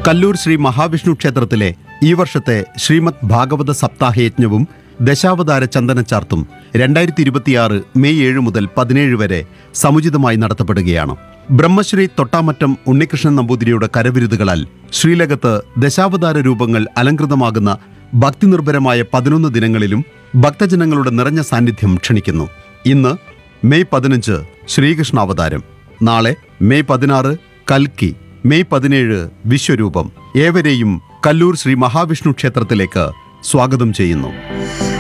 കല്ലൂർ ശ്രീ മഹാവിഷ്ണു ക്ഷേത്രത്തിലെ ഈ വർഷത്തെ ശ്രീമദ് ഭാഗവത സപ്താഹയജ്ഞവും ദശാവതാര ചന്ദനച്ചാർത്തും രണ്ടായിരത്തി ഇരുപത്തിയാറ് മെയ് ഏഴ് മുതൽ പതിനേഴ് വരെ സമുചിതമായി നടത്തപ്പെടുകയാണ് ബ്രഹ്മശ്രീ തൊട്ടാമറ്റം ഉണ്ണികൃഷ്ണൻ നമ്പൂതിരിയുടെ കരവിരുതുകളാൽ ശ്രീലകത്ത് ദശാവതാര രൂപങ്ങൾ അലങ്കൃതമാകുന്ന ഭക്തിനിർഭരമായ പതിനൊന്ന് ദിനങ്ങളിലും ഭക്തജനങ്ങളുടെ നിറഞ്ഞ സാന്നിധ്യം ക്ഷണിക്കുന്നു ഇന്ന് മെയ് പതിനഞ്ച് ശ്രീകൃഷ്ണാവതാരം നാളെ മെയ് പതിനാറ് കൽക്കി മെയ് പതിനേഴ് വിശ്വരൂപം ഏവരെയും കല്ലൂർ ശ്രീ മഹാവിഷ്ണു ക്ഷേത്രത്തിലേക്ക് സ്വാഗതം ചെയ്യുന്നു